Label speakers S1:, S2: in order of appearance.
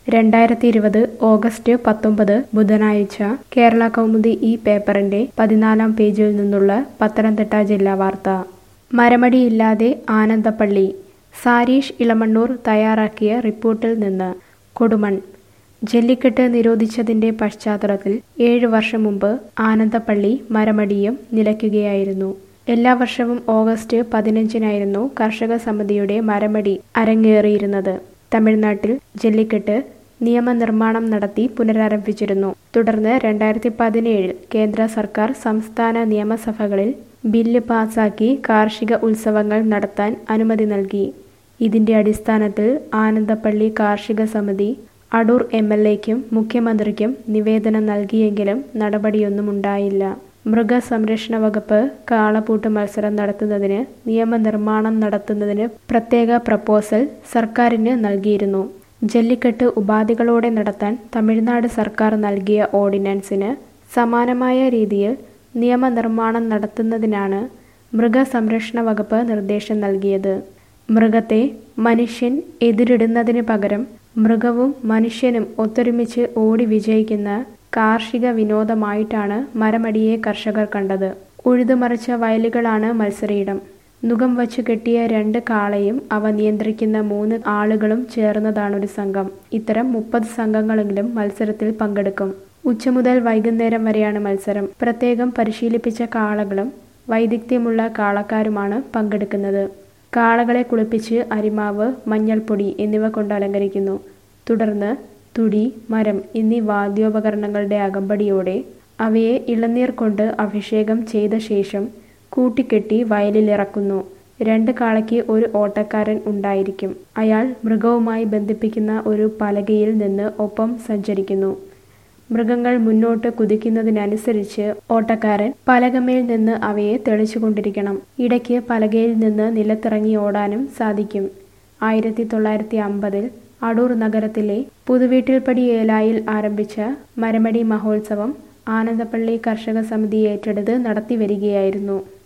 S1: രണ്ടായിരത്തി ഇരുപത് ഓഗസ്റ്റ് പത്തൊമ്പത് ബുധനാഴ്ച കേരള കൗമുദി ഈ പേപ്പറിന്റെ പതിനാലാം പേജിൽ നിന്നുള്ള പത്തനംതിട്ട ജില്ലാ വാർത്ത മരമടിയില്ലാതെ ആനന്ദപ്പള്ളി സാരീഷ് ഇളമണ്ണൂർ തയ്യാറാക്കിയ റിപ്പോർട്ടിൽ നിന്ന് കൊടുമൺ ജല്ലിക്കെട്ട് നിരോധിച്ചതിന്റെ പശ്ചാത്തലത്തിൽ ഏഴ് വർഷം മുമ്പ് ആനന്ദപ്പള്ളി മരമടിയും നിലയ്ക്കുകയായിരുന്നു എല്ലാ വർഷവും ഓഗസ്റ്റ് പതിനഞ്ചിനായിരുന്നു കർഷക സമിതിയുടെ മരമടി അരങ്ങേറിയിരുന്നത് തമിഴ്നാട്ടിൽ ജല്ലിക്കെട്ട് നിയമനിർമ്മാണം നടത്തി പുനരാരംഭിച്ചിരുന്നു തുടർന്ന് രണ്ടായിരത്തി പതിനേഴിൽ കേന്ദ്ര സർക്കാർ സംസ്ഥാന നിയമസഭകളിൽ ബില്ല് പാസാക്കി കാർഷിക ഉത്സവങ്ങൾ നടത്താൻ അനുമതി നൽകി ഇതിന്റെ അടിസ്ഥാനത്തിൽ ആനന്ദപ്പള്ളി കാർഷിക സമിതി അടൂർ എം എൽ എക്കും മുഖ്യമന്ത്രിക്കും നിവേദനം നൽകിയെങ്കിലും നടപടിയൊന്നും ഉണ്ടായില്ല മൃഗസംരക്ഷണ വകുപ്പ് കാളപൂട്ട് മത്സരം നടത്തുന്നതിന് നിയമനിർമ്മാണം നടത്തുന്നതിന് പ്രത്യേക പ്രപ്പോസൽ സർക്കാരിന് നൽകിയിരുന്നു ജല്ലിക്കെട്ട് ഉപാധികളോടെ നടത്താൻ തമിഴ്നാട് സർക്കാർ നൽകിയ ഓർഡിനൻസിന് സമാനമായ രീതിയിൽ നിയമനിർമ്മാണം നടത്തുന്നതിനാണ് മൃഗസംരക്ഷണ വകുപ്പ് നിർദ്ദേശം നൽകിയത് മൃഗത്തെ മനുഷ്യൻ എതിരിടുന്നതിന് പകരം മൃഗവും മനുഷ്യനും ഒത്തൊരുമിച്ച് ഓടി വിജയിക്കുന്ന കാർഷിക വിനോദമായിട്ടാണ് മരമടിയെ കർഷകർ കണ്ടത് ഉഴുതുമറിച്ച വയലുകളാണ് മത്സരയിടം നുകം വച്ചു കെട്ടിയ രണ്ട് കാളയും അവ നിയന്ത്രിക്കുന്ന മൂന്ന് ആളുകളും ചേർന്നതാണൊരു സംഘം ഇത്തരം മുപ്പത് സംഘങ്ങളെങ്കിലും മത്സരത്തിൽ പങ്കെടുക്കും ഉച്ച മുതൽ വൈകുന്നേരം വരെയാണ് മത്സരം പ്രത്യേകം പരിശീലിപ്പിച്ച കാളകളും വൈദഗ്ധ്യമുള്ള കാളക്കാരുമാണ് പങ്കെടുക്കുന്നത് കാളകളെ കുളിപ്പിച്ച് അരിമാവ് മഞ്ഞൾപ്പൊടി എന്നിവ കൊണ്ട് അലങ്കരിക്കുന്നു തുടർന്ന് തുടി മരം എന്നീ വാദ്യോപകരണങ്ങളുടെ അകമ്പടിയോടെ അവയെ ഇളനീർ കൊണ്ട് അഭിഷേകം ചെയ്ത ശേഷം കൂട്ടിക്കെട്ടി വയലിലിറക്കുന്നു രണ്ട് കാളയ്ക്ക് ഒരു ഓട്ടക്കാരൻ ഉണ്ടായിരിക്കും അയാൾ മൃഗവുമായി ബന്ധിപ്പിക്കുന്ന ഒരു പലകയിൽ നിന്ന് ഒപ്പം സഞ്ചരിക്കുന്നു മൃഗങ്ങൾ മുന്നോട്ട് കുതിക്കുന്നതിനനുസരിച്ച് ഓട്ടക്കാരൻ പലകമേൽ നിന്ന് അവയെ തെളിച്ചുകൊണ്ടിരിക്കണം ഇടയ്ക്ക് പലകയിൽ നിന്ന് നിലത്തിറങ്ങി ഓടാനും സാധിക്കും ആയിരത്തി തൊള്ളായിരത്തി അമ്പതിൽ അടൂർ നഗരത്തിലെ പുതുവീട്ടിൽപ്പടി ഏലായിൽ ആരംഭിച്ച മരമടി മഹോത്സവം ആനന്ദപ്പള്ളി കർഷക സമിതി ഏറ്റെടുത്ത് നടത്തിവരികയായിരുന്നു